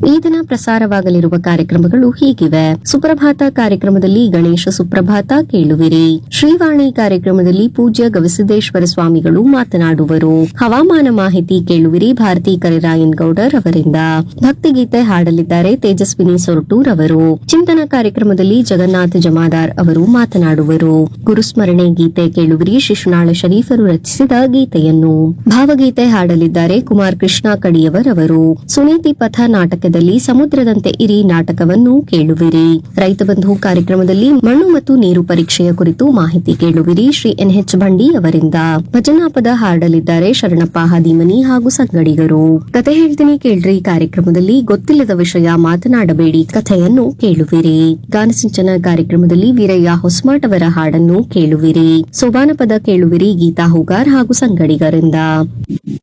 ಈ ದಿನ ಪ್ರಸಾರವಾಗಲಿರುವ ಕಾರ್ಯಕ್ರಮಗಳು ಹೀಗಿವೆ ಸುಪ್ರಭಾತ ಕಾರ್ಯಕ್ರಮದಲ್ಲಿ ಗಣೇಶ ಸುಪ್ರಭಾತ ಕೇಳುವಿರಿ ಶ್ರೀವಾಣಿ ಕಾರ್ಯಕ್ರಮದಲ್ಲಿ ಪೂಜ್ಯ ಗವಿಸಿದ್ದೇಶ್ವರ ಸ್ವಾಮಿಗಳು ಮಾತನಾಡುವರು ಹವಾಮಾನ ಮಾಹಿತಿ ಕೇಳುವಿರಿ ಭಾರತಿ ಕರಿರಾಯನ್ ಗೌಡರ್ ಅವರಿಂದ ಭಕ್ತಿಗೀತೆ ಹಾಡಲಿದ್ದಾರೆ ತೇಜಸ್ವಿನಿ ಸೊರಟೂರ್ ಅವರು ಚಿಂತನ ಕಾರ್ಯಕ್ರಮದಲ್ಲಿ ಜಗನ್ನಾಥ ಜಮಾದಾರ್ ಅವರು ಮಾತನಾಡುವರು ಗುರುಸ್ಮರಣೆ ಗೀತೆ ಕೇಳುವಿರಿ ಶಿಶುನಾಳ ಶರೀಫರು ರಚಿಸಿದ ಗೀತೆಯನ್ನು ಭಾವಗೀತೆ ಹಾಡಲಿದ್ದಾರೆ ಕುಮಾರ್ ಕೃಷ್ಣ ಕಡಿಯವರ್ ಅವರು ಸುನೀತಿ ಪಥ ನಾಟಕದಲ್ಲಿ ಸಮುದ್ರದಂತೆ ಇರಿ ನಾಟಕವನ್ನು ಕೇಳುವಿರಿ ರೈತ ಬಂಧು ಕಾರ್ಯಕ್ರಮದಲ್ಲಿ ಮಣ್ಣು ಮತ್ತು ನೀರು ಪರೀಕ್ಷೆಯ ಕುರಿತು ಮಾಹಿತಿ ಕೇಳುವಿರಿ ಶ್ರೀ ಎನ್ಎಚ್ ಬಂಡಿ ಅವರಿಂದ ಭಜನಾ ಪದ ಹಾಡಲಿದ್ದಾರೆ ಶರಣಪ್ಪ ಹಾದಿಮನಿ ಹಾಗೂ ಸಂಗಡಿಗರು ಕತೆ ಹೇಳ್ತೀನಿ ಕೇಳ್ರಿ ಕಾರ್ಯಕ್ರಮದಲ್ಲಿ ಗೊತ್ತಿಲ್ಲದ ವಿಷಯ ಮಾತನಾಡಬೇಡಿ ಕಥೆಯನ್ನು ಕೇಳುವಿರಿ ಗಾನಸಿಂಚನ ಕಾರ್ಯಕ್ರಮದಲ್ಲಿ ವೀರಯ್ಯ ಹೊಸ್ಮಾಟ್ ಅವರ ಹಾಡನ್ನು ಕೇಳುವಿರಿ ಸೋಬಾನ ಪದ ಕೇಳುವಿರಿ ಗೀತಾ ಹೂಗಾರ್ ಹಾಗೂ ಸಂಗಡಿಗರಿಂದ